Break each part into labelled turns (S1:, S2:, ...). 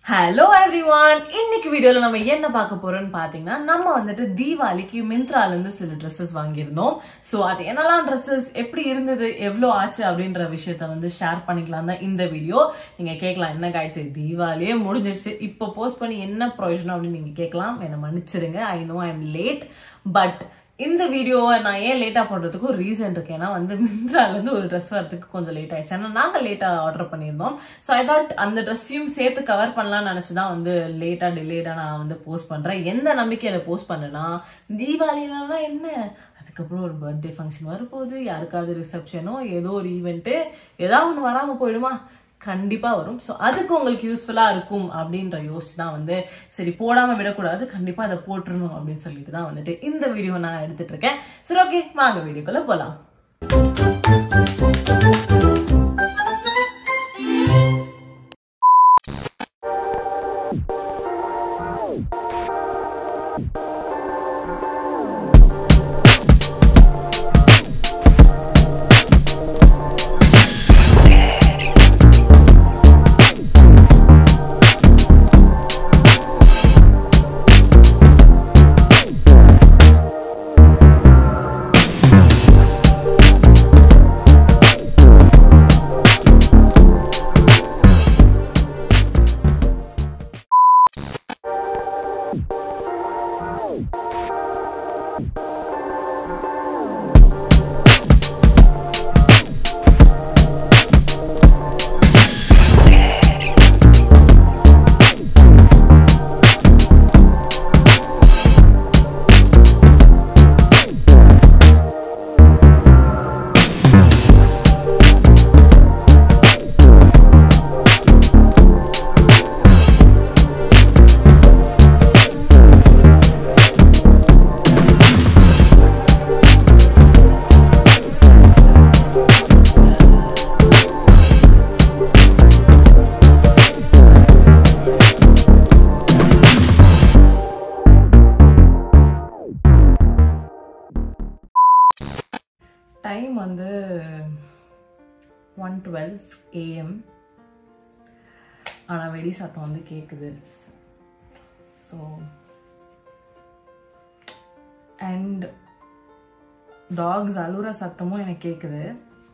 S1: hello everyone இன்னைக்கு வீடியோல நம்ம என்ன பார்க்க போறோம்னு பாத்தீங்கன்னா நம்ம வந்துட்டு தீபாவளிக்கு மிந்த்ரால இருந்து சில ட்ரெஸ்ஸஸ் வாங்கியிருந்தோம் சோ அது என்னெல்லாம் ட்ரெஸ்ஸஸ் எப்படி இருந்தது எவ்வளோ ஆச்சு அப்படின்ற விஷயத்த வந்து ஷேர் பண்ணிக்கலாம் தான் இந்த வீடியோ நீங்க கேட்கலாம் என்ன காயத்ரி தீபாவளியே முடிஞ்சிருச்சு இப்போ போஸ்ட் பண்ணி என்ன பிரயோஜனம் அப்படின்னு நீங்க கேட்கலாம் என்னை மன்னிச்சிருங்க I know I am late but இந்த வீடியோவை நான் ஏன் லேட்டாக போடுறதுக்கு ஒரு ரீசன் இருக்கு ஏன்னா வந்து மிந்த்ராலேருந்து ஒரு ட்ரெஸ் வரதுக்கு கொஞ்சம் லேட் ஆயிடுச்சு ஏன்னா நாங்கள் லேட்டாக ஆர்டர் பண்ணியிருந்தோம் ஸோ ஐ தாட் அந்த ட்ரெஸ்ஸையும் சேர்த்து கவர் பண்ணலாம்னு நினச்சி தான் வந்து லேட்டாக டிலேடாக நான் வந்து போஸ்ட் பண்ணுறேன் எந்த நம்பிக்கையில் போஸ்ட் பண்ணேன்னா தீபாவளினா என்ன அதுக்கப்புறம் ஒரு பர்த்டே ஃபங்க்ஷன் வரப்போகுது யாருக்காவது ரிசப்ஷனோ ஏதோ ஒரு ஈவெண்ட்டு ஏதாவது ஒன்று வராமல் போயிடுமா கண்டிப்பா வரும் ஸோ அதுக்கு உங்களுக்கு யூஸ்ஃபுல்லா இருக்கும் அப்படின்ற யோசிச்சு தான் வந்து சரி போடாம விடக்கூடாது கண்டிப்பா அதை போட்டுருணும் அப்படின்னு சொல்லிட்டு தான் வந்துட்டு இந்த வீடியோ நான் எடுத்துட்டு இருக்கேன் சரி ஓகே வாங்க வீடியோக்குள்ள போலாம் டைம் வந்து ஒன் டுவெல் ஏஎம் ஆனால் வெடி சத்தம் வந்து கேட்குது ஸோ அண்ட் டாக்ஸ் அழுற சத்தமும் எனக்கு கேட்குது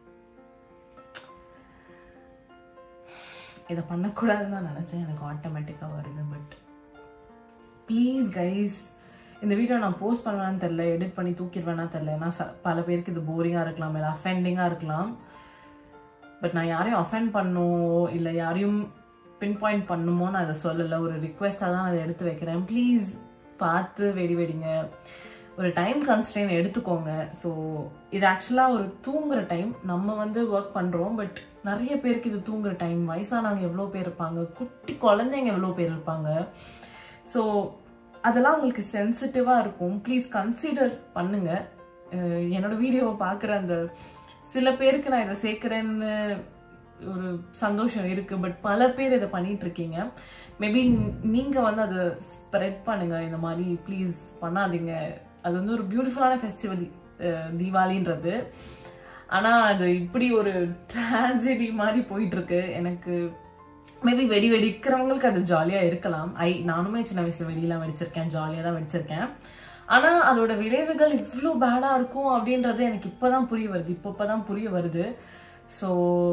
S1: இதை பண்ணக்கூடாதுன்னு தான் நினச்சேன் எனக்கு ஆட்டோமேட்டிக்காக வருது பட் ப்ளீஸ் கைஸ் இந்த வீடியோ நான் போஸ்ட் பண்ணுவேன்னு தெரில எடிட் பண்ணி தூக்கிடுவேனா தெரில ஏன்னா ச- பல பேருக்கு இது போரிங்காக இருக்கலாம் இல்லை அஃபெண்டிங்காக இருக்கலாம் பட் நான் யாரையும் அஃபெண்ட் பண்ணும் இல்லை யாரையும் பின் பாயிண்ட் பண்ணுமோ நான் அதை சொல்லலை ஒரு ரிக்வெஸ்ட்டாக தான் அதை எடுத்து வைக்கிறேன் ப்ளீஸ் பார்த்து வெடி வெடிங்க ஒரு டைம் கன்ஸ்ட்ரெயின் எடுத்துக்கோங்க ஸோ இது ஆக்சுவலாக ஒரு தூங்குற டைம் நம்ம வந்து ஒர்க் பண்ணுறோம் பட் நிறைய பேருக்கு இது தூங்குற டைம் வயசானவங்க எவ்வளோ பேர் இருப்பாங்க குட்டி குழந்தைங்க எவ்வளோ பேர் இருப்பாங்க ஸோ அதெல்லாம் உங்களுக்கு சென்சிட்டிவாக இருக்கும் ப்ளீஸ் கன்சிடர் பண்ணுங்க அஹ் என்னோட வீடியோவை பார்க்குற அந்த சில பேருக்கு நான் இதை சேர்க்குறேன்னு ஒரு சந்தோஷம் இருக்கு பட் பல பேர் இதை பண்ணிட்டு இருக்கீங்க மேபி நீங்க வந்து அதை ஸ்ப்ரெட் பண்ணுங்க இந்த மாதிரி ப்ளீஸ் பண்ணாதீங்க அது வந்து ஒரு பியூட்டிஃபுல்லான ஃபெஸ்டிவல் தீபாவளின்றது ஆனா அது இப்படி ஒரு ட்ராஜடி மாதிரி போயிட்டு இருக்கு எனக்கு மேபி வெடி வெடிக்கிறவங்களுக்கு அது ஜாலியா இருக்கலாம் ஐ நானுமே சின்ன வயசுல வெடியெல்லாம் வெடிச்சிருக்கேன் ஜாலியா தான் வெடிச்சிருக்கேன் ஆனா அதோட விளைவுகள் இவ்வளோ பேடா இருக்கும் அப்படின்றது எனக்கு இப்பதான் புரிய வருது இப்போ இப்பதான் புரிய வருது ஸோ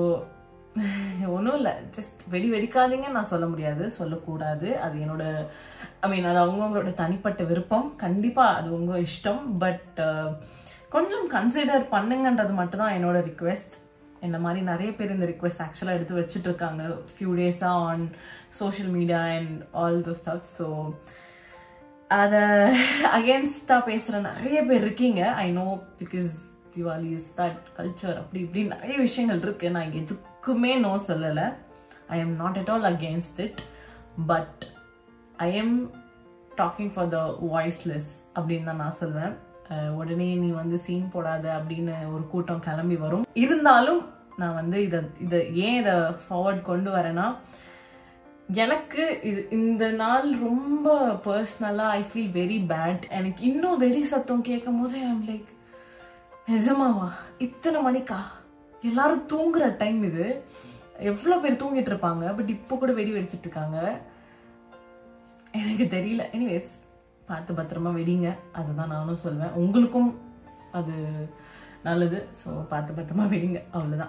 S1: ஒன்றும் இல்லை ஜஸ்ட் வெடி வெடிக்காதீங்கன்னு நான் சொல்ல முடியாது சொல்லக்கூடாது அது என்னோட ஐ மீன் அது அவங்கவுங்களோட தனிப்பட்ட விருப்பம் கண்டிப்பாக அது உங்க இஷ்டம் பட் கொஞ்சம் கன்சிடர் பண்ணுங்கன்றது மட்டும்தான் என்னோட ரிக்வெஸ்ட் என்ன மாதிரி நிறைய பேர் இந்த ரிக்வெஸ்ட் ஆக்சுவலாக எடுத்து வச்சுட்டு இருக்காங்க ஃபியூ டேஸாக on social media and all those stuff so அதை அகேன்ஸ்டாக பேசுகிற நிறைய பேர் இருக்கீங்க I know because Diwali is that culture அப்படி இப்படி நிறைய விஷயங்கள் இருக்கு நான் எதுக்குமே நோ சொல்லலை I am not at all against it but I am talking for the voiceless அப்படின்னு தான் நான் சொல்வேன் அஹ் உடனே நீ வந்து சீன் போடாத அப்படின்னு ஒரு கூட்டம் கிளம்பி வரும் இருந்தாலும் நான் வந்து இதை இதை ஏன் இதை ஃபார்வர்ட் கொண்டு வரேன்னா எனக்கு இது இந்த நாள் ரொம்ப பர்சனலாக ஐ ஃபீல் வெரி பேட் எனக்கு இன்னும் வெடி சத்தம் கேட்கும் போது ஐம் லைக் நிஜமாவா இத்தனை மணிக்கா எல்லாரும் தூங்குற டைம் இது எவ்வளோ பேர் தூங்கிட்டு இருப்பாங்க பட் இப்போ கூட வெடி வெடிச்சிட்டு இருக்காங்க எனக்கு தெரியல எனிவேஸ் பார்த்து பத்திரமா வெடிங்க அதுதான் நானும் சொல்வேன் உங்களுக்கும் அது நல்லது ஸோ பார்த்து பத்திரமா வெடிங்க அவ்வளோதான்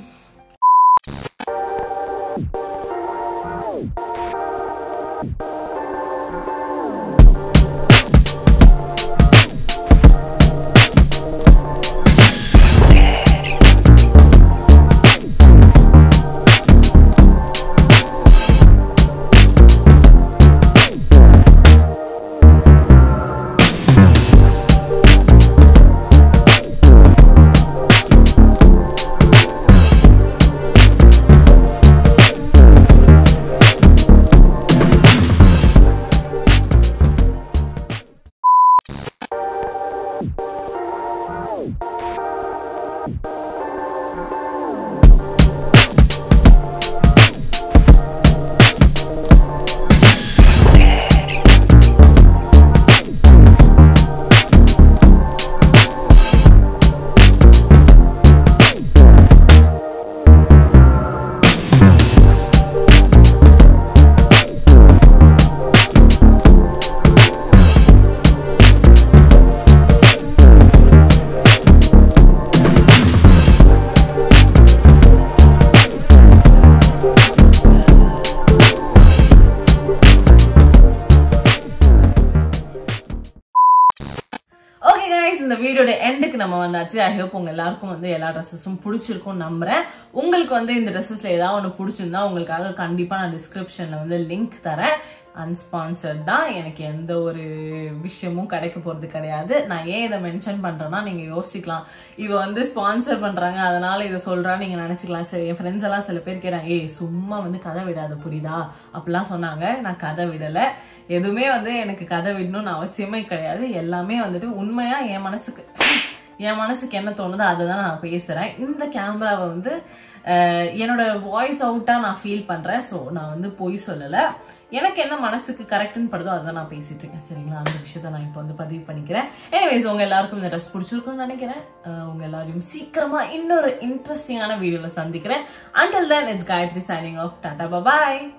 S1: ஓகே கைஸ் இந்த வீடியோட எண்டுக்கு நம்ம வந்தாச்சு ஐ ஹோப் உங்க எல்லாருக்கும் வந்து எல்லா ட்ரெஸ்ஸஸும் பிடிச்சிருக்கும் நம்புறேன் உங்களுக்கு வந்து இந்த ட்ரெஸ்ஸஸ்ல ஏதாவது ஒன்று பிடிச்சிருந்தா உங்களுக்காக கண்டிப்பா நான் டிஸ்கிரிப்ஷன்ல வந்து லிங்க் தரேன் அன்ஸ்பான்சர்ட் தான் எனக்கு எந்த ஒரு விஷயமும் கிடைக்க போறது கிடையாது நான் ஏன் இதை மென்ஷன் பண்றேன்னா நீங்க யோசிக்கலாம் இவ வந்து ஸ்பான்சர் பண்றாங்க அதனால இதை சொல்றா நீங்க நினைச்சுக்கலாம் சரி என் ஃப்ரெண்ட்ஸ் எல்லாம் சில பேர் கேட்டாங்க ஏய் சும்மா வந்து கதை விடாத புரியுதா அப்படிலாம் சொன்னாங்க நான் கதை விடல எதுவுமே வந்து எனக்கு கதை விடணும்னு அவசியமே கிடையாது எல்லாமே வந்துட்டு உண்மையா என் மனசுக்கு என் மனசுக்கு என்ன தோணுதோ அதை தான் நான் பேசுறேன் இந்த கேமராவை வந்து அஹ், என்னோட வாய்ஸ் அவுட்டா நான் ஃபீல் பண்றேன் ஸோ நான் வந்து பொய் சொல்லல எனக்கு என்ன மனசுக்கு கரெக்ட்னு படுதோ அதை நான் பேசிட்டு இருக்கேன் சரிங்களா அந்த விஷயத்த நான் இப்போ வந்து பதிவு பண்ணிக்கிறேன் எனிவேஸ் உங்க எல்லாருக்கும் இந்த ட்ரெஸ் பிடிச்சிருக்கும்னு நினைக்கிறேன் அஹ், உங்க எல்லாரையும் சீக்கிரமா இன்னொரு இன்ட்ரெஸ்டிங்கான வீடியோல சந்திக்கிறேன் until then it's Gayathri signing off tata bye